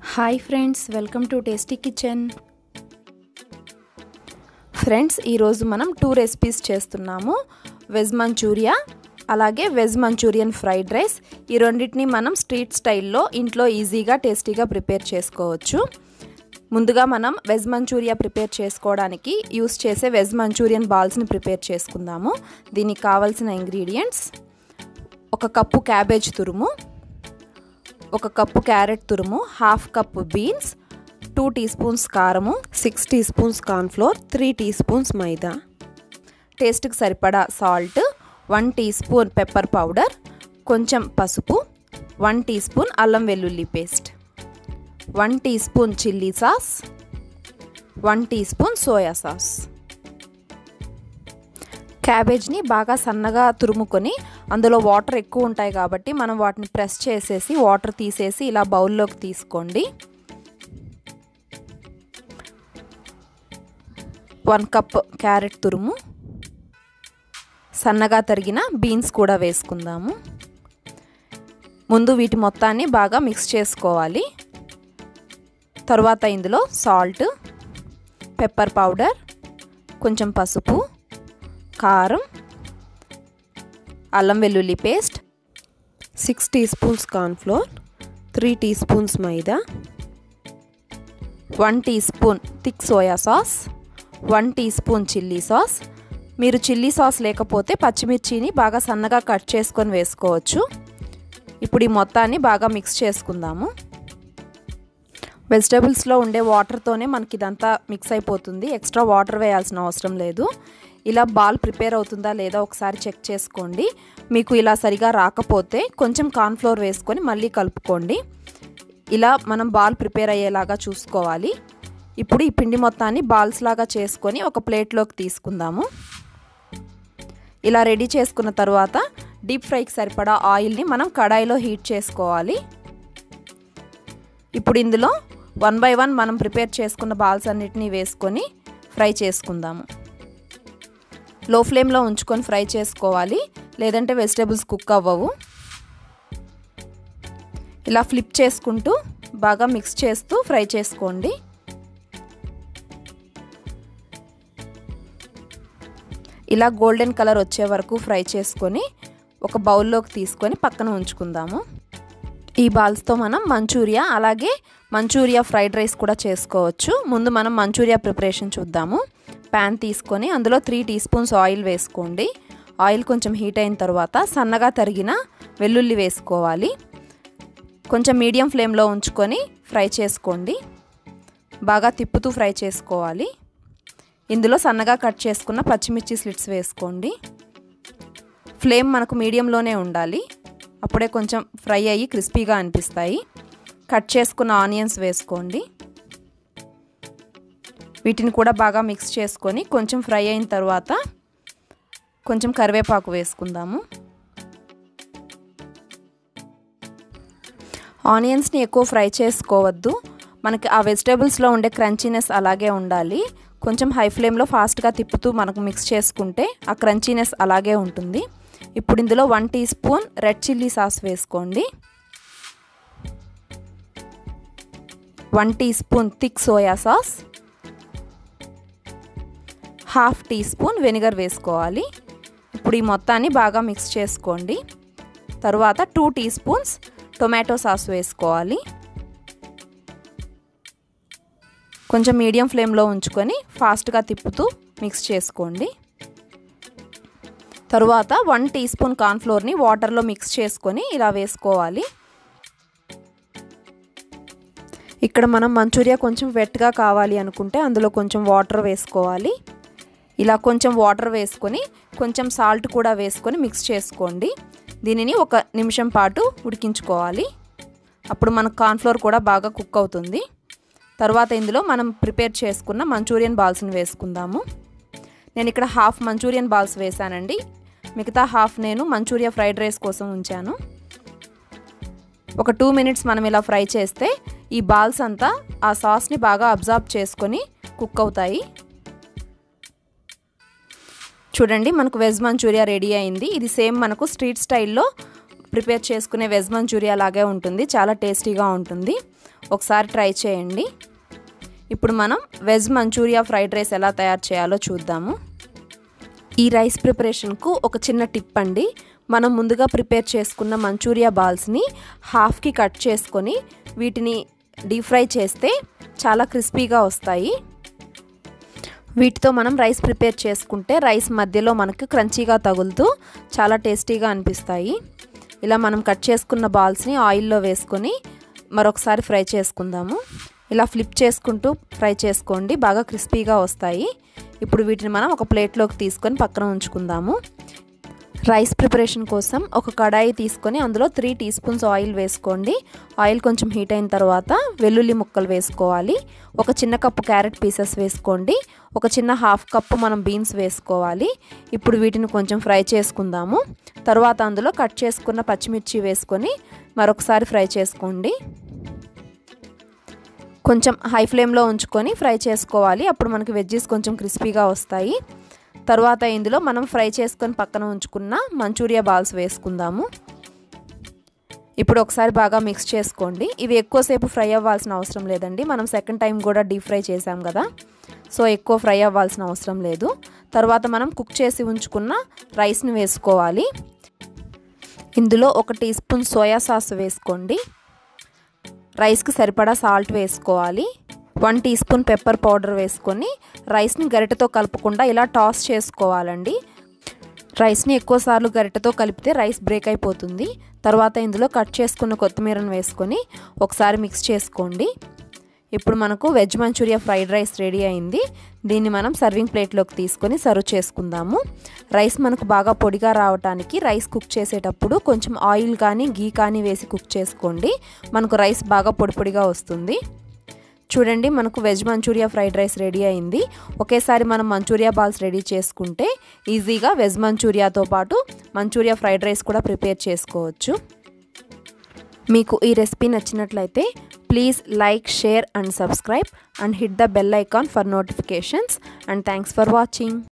hi friends welcome to tasty kitchen friends ఈరోజు మనం two recipes చేస్తున్నాము వెజ్ మంచూరియా అలాగే వెజ్ మంచూరియన్ ఫ్రైడ్ రైస్ ఈ రెండింటిని మనం స్ట్రీట్ స్టైల్లో ఇంట్లో ఈజీగా టేస్టీగా ప్రిపేర్ చేసుకోవచ్చు ముందుగా మనం వెజ్ మంచూరియా ప్రిపేర్ చేసుకోవడానికి యూస్ చేసే వెజ్ మంచూరియన్ బాల్స్ని ప్రిపేర్ చేసుకుందాము దీనికి కావాల్సిన ఇంగ్రీడియంట్స్ ఒక కప్పు క్యాబేజ్ తురుము ఒక కప్పు క్యారెట్ తురుము half cup beans two teaspoons కారము six teaspoons cornflour three teaspoons మైదా టేస్ట్కి సరిపడా salt one teaspoon pepper powder కొంచెం పసుపు వన్ టీ స్పూన్ అల్లం వెల్లుల్లి paste one teaspoon chilli sauce one teaspoon soya sauce క్యాబేజ్ని బాగా సన్నగా తురుముకొని అందులో వాటర్ ఎక్కువ ఉంటాయి కాబట్టి మనం వాటిని ప్రెస్ చేసేసి వాటర్ తీసేసి ఇలా బౌల్లోకి తీసుకోండి వన్ కప్ క్యారెట్ తురుము సన్నగా తరిగిన బీన్స్ కూడా వేసుకుందాము ముందు వీటి మొత్తాన్ని బాగా మిక్స్ చేసుకోవాలి తరువాత ఇందులో సాల్ట్ పెప్పర్ పౌడర్ కొంచెం పసుపు కారం అల్లం వెల్లుల్లి paste six teaspoons cornflour three teaspoons మైదా one teaspoon thick soya sauce one teaspoon chilli sauce మీరు చిల్లీ సాస్ లేకపోతే పచ్చిమిర్చిని బాగా సన్నగా కట్ చేసుకొని వేసుకోవచ్చు ఇప్పుడు ఈ మొత్తాన్ని బాగా మిక్స్ చేసుకుందాము వెజిటేబుల్స్లో ఉండే వాటర్తోనే మనకి ఇదంతా మిక్స్ అయిపోతుంది ఎక్స్ట్రా వాటర్ వేయాల్సిన అవసరం లేదు ఇలా బాల్ ప్రిపేర్ అవుతుందా లేదా ఒకసారి చెక్ చేసుకోండి మీకు ఇలా సరిగా రాకపోతే కొంచెం కార్న్ఫ్లోర్ వేసుకొని మళ్ళీ కలుపుకోండి ఇలా మనం బాల్ ప్రిపేర్ అయ్యేలాగా చూసుకోవాలి ఇప్పుడు ఈ పిండి మొత్తాన్ని బాల్స్ లాగా చేసుకొని ఒక ప్లేట్లోకి తీసుకుందాము ఇలా రెడీ చేసుకున్న తర్వాత డీప్ ఫ్రైకి సరిపడా ఆయిల్ని మనం కడాయిలో హీట్ చేసుకోవాలి ఇప్పుడు ఇందులో వన్ బై వన్ మనం ప్రిపేర్ చేసుకున్న బాల్స్ అన్నిటినీ వేసుకొని ఫ్రై చేసుకుందాము లో ఫ్లేమ్లో ఉంచుకొని ఫ్రై చేసుకోవాలి లేదంటే వెజిటేబుల్స్ కుక్ అవ్వవు ఇలా ఫ్లిప్ చేసుకుంటూ బాగా మిక్స్ చేస్తూ ఫ్రై చేసుకోండి ఇలా గోల్డెన్ కలర్ వచ్చే వరకు ఫ్రై చేసుకొని ఒక బౌల్లోకి తీసుకొని పక్కన ఉంచుకుందాము ఈ బాల్స్తో మనం మంచూరియా అలాగే మంచూరియా ఫ్రైడ్ రైస్ కూడా చేసుకోవచ్చు ముందు మనం మంచూరియా ప్రిపరేషన్ చూద్దాము ప్యాన్ తీసుకొని అందులో త్రీ టీ స్పూన్స్ ఆయిల్ వేసుకోండి ఆయిల్ కొంచెం హీట్ అయిన తర్వాత సన్నగా తరిగిన వెల్లుల్లి వేసుకోవాలి కొంచెం మీడియం ఫ్లేమ్లో ఉంచుకొని ఫ్రై చేసుకోండి బాగా తిప్పుతూ ఫ్రై చేసుకోవాలి ఇందులో సన్నగా కట్ చేసుకున్న పచ్చిమిర్చి స్లిట్స్ వేసుకోండి ఫ్లేమ్ మనకు మీడియంలోనే ఉండాలి అప్పుడే కొంచెం ఫ్రై అయ్యి క్రిస్పీగా అనిపిస్తాయి కట్ చేసుకున్న ఆనియన్స్ వేసుకోండి వీటిని కూడా బాగా మిక్స్ చేసుకొని కొంచెం ఫ్రై అయిన తర్వాత కొంచెం కరివేపాకు వేసుకుందాము ఆనియన్స్ని ఎక్కువ ఫ్రై చేసుకోవద్దు మనకి ఆ వెజిటేబుల్స్లో ఉండే క్రంచీనెస్ అలాగే ఉండాలి కొంచెం హై ఫ్లేమ్లో ఫాస్ట్గా తిప్పుతూ మనకు మిక్స్ చేసుకుంటే ఆ క్రంచీనెస్ అలాగే ఉంటుంది ఇప్పుడు ఇందులో one teaspoon red chilli sauce వేసుకోండి one teaspoon thick soya sauce half teaspoon vinegar వేసుకోవాలి ఇప్పుడు ఈ మొత్తాన్ని బాగా మిక్స్ చేసుకోండి తరువాత two teaspoons tomato sauce వేసుకోవాలి కొంచెం మీడియం ఫ్లేమ్లో ఉంచుకొని ఫాస్ట్గా తిప్పుతూ మిక్స్ చేసుకోండి తరువాత వన్ టీ స్పూన్ కార్న్ఫ్లోర్ని వాటర్లో మిక్స్ చేసుకొని ఇలా వేసుకోవాలి ఇక్కడ మనం మంచూరియా కొంచెం వెట్గా కావాలి అనుకుంటే అందులో కొంచెం వాటర్ వేసుకోవాలి ఇలా కొంచెం వాటర్ వేసుకొని కొంచెం సాల్ట్ కూడా వేసుకొని మిక్స్ చేసుకోండి దీనిని ఒక నిమిషం పాటు ఉడికించుకోవాలి అప్పుడు మనకు కార్న్ఫ్లోర్ కూడా బాగా కుక్ అవుతుంది తర్వాత ఇందులో మనం ప్రిపేర్ చేసుకున్న మంచూరియన్ బాల్స్ని వేసుకుందాము నేను ఇక్కడ హాఫ్ మంచూరియన్ బాల్స్ వేసానండి మిగతా హాఫ్ నేను మంచూరియా ఫ్రైడ్ రైస్ కోసం ఉంచాను ఒక టూ మినిట్స్ మనం ఇలా ఫ్రై చేస్తే ఈ బాల్స్ అంతా ఆ సాస్ని బాగా అబ్జార్బ్ చేసుకొని కుక్ అవుతాయి చూడండి మనకు వెజ్ మంచూరియా రెడీ అయింది ఇది సేమ్ మనకు స్ట్రీట్ స్టైల్లో ప్రిపేర్ చేసుకునే వెజ్ మంచూరియా లాగే ఉంటుంది చాలా టేస్టీగా ఉంటుంది ఒకసారి ట్రై చేయండి ఇప్పుడు మనం వెజ్ మంచూరియా ఫ్రైడ్ రైస్ ఎలా తయారు చేయాలో చూద్దాము ఈ రైస్ ప్రిపరేషన్కు ఒక చిన్న టిప్ అండి మనం ముందుగా ప్రిపేర్ చేసుకున్న మంచూరియా బాల్స్ని హాఫ్కి కట్ చేసుకొని వీటిని డీప్ ఫ్రై చేస్తే చాలా క్రిస్పీగా వస్తాయి వీటితో మనం రైస్ ప్రిపేర్ చేసుకుంటే రైస్ మధ్యలో మనకు క్రంచీగా తగులుతూ చాలా టేస్టీగా అనిపిస్తాయి ఇలా మనం కట్ చేసుకున్న బాల్స్ని ఆయిల్లో వేసుకొని మరొకసారి ఫ్రై చేసుకుందాము ఇలా ఫ్లిప్ చేసుకుంటూ ఫ్రై చేసుకోండి బాగా క్రిస్పీగా వస్తాయి ఇప్పుడు వీటిని మనం ఒక ప్లేట్లోకి తీసుకొని పక్కన ఉంచుకుందాము రైస్ ప్రిపరేషన్ కోసం ఒక కడాయి తీసుకొని అందులో త్రీ టీ స్పూన్స్ ఆయిల్ వేసుకోండి ఆయిల్ కొంచెం హీట్ అయిన తర్వాత వెల్లుల్లి ముక్కలు వేసుకోవాలి ఒక చిన్న కప్పు క్యారెట్ పీసెస్ వేసుకోండి ఒక చిన్న హాఫ్ కప్పు మనం బీన్స్ వేసుకోవాలి ఇప్పుడు వీటిని కొంచెం ఫ్రై చేసుకుందాము తర్వాత అందులో కట్ చేసుకున్న పచ్చిమిర్చి వేసుకొని మరొకసారి ఫ్రై చేసుకోండి కొంచెం హై ఫ్లేమ్లో ఉంచుకొని ఫ్రై చేసుకోవాలి అప్పుడు మనకి వెజ్జెస్ కొంచెం క్రిస్పీగా వస్తాయి తర్వాత ఇందులో మనం ఫ్రై చేసుకొని పక్కన ఉంచుకున్న మంచూరియా బాల్స్ వేసుకుందాము ఇప్పుడు ఒకసారి బాగా మిక్స్ చేసుకోండి ఇవి ఎక్కువసేపు ఫ్రై అవ్వాల్సిన అవసరం లేదండి మనం సెకండ్ టైం కూడా డీప్ ఫ్రై చేసాం కదా సో ఎక్కువ ఫ్రై అవ్వాల్సిన అవసరం లేదు తర్వాత మనం కుక్ చేసి ఉంచుకున్న రైస్ని వేసుకోవాలి ఇందులో ఒక టీ స్పూన్ సోయా సాస్ వేసుకోండి రైస్కి సరిపడా సాల్ట్ వేసుకోవాలి one teaspoon pepper powder వేసుకొని రైస్ని గరిటెతో కలపకుండా ఇలా టాస్ చేసుకోవాలండి రైస్ని ఎక్కువసార్లు గరిటెతో కలిపితే రైస్ బ్రేక్ అయిపోతుంది తర్వాత ఇందులో కట్ చేసుకున్న కొత్తిమీరను వేసుకొని ఒకసారి మిక్స్ చేసుకోండి ఇప్పుడు మనకు veg Manchuria fried rice ready అయింది దీన్ని మనం సర్వింగ్ ప్లేట్లోకి తీసుకొని సర్వ్ చేసుకుందాము రైస్ మనకు బాగా పొడిగా రావడానికి రైస్ కుక్ చేసేటప్పుడు కొంచెం ఆయిల్ కానీ గీ కానీ వేసి కుక్ చేసుకోండి మనకు రైస్ బాగా పొడి పొడిగా వస్తుంది చూడండి మనకు veg Manchuria fried rice ready అయింది ఒకేసారి మనం మంచూరియా బాల్స్ రెడీ చేసుకుంటే ఈజీగా వెజ్ మంచూరియాతో పాటు మంచూరియా ఫ్రైడ్ రైస్ కూడా ప్రిపేర్ చేసుకోవచ్చు మీకు ఈ రెసిపీ నచ్చినట్లయితే please like share and subscribe and hit the bell icon for notifications and thanks for watching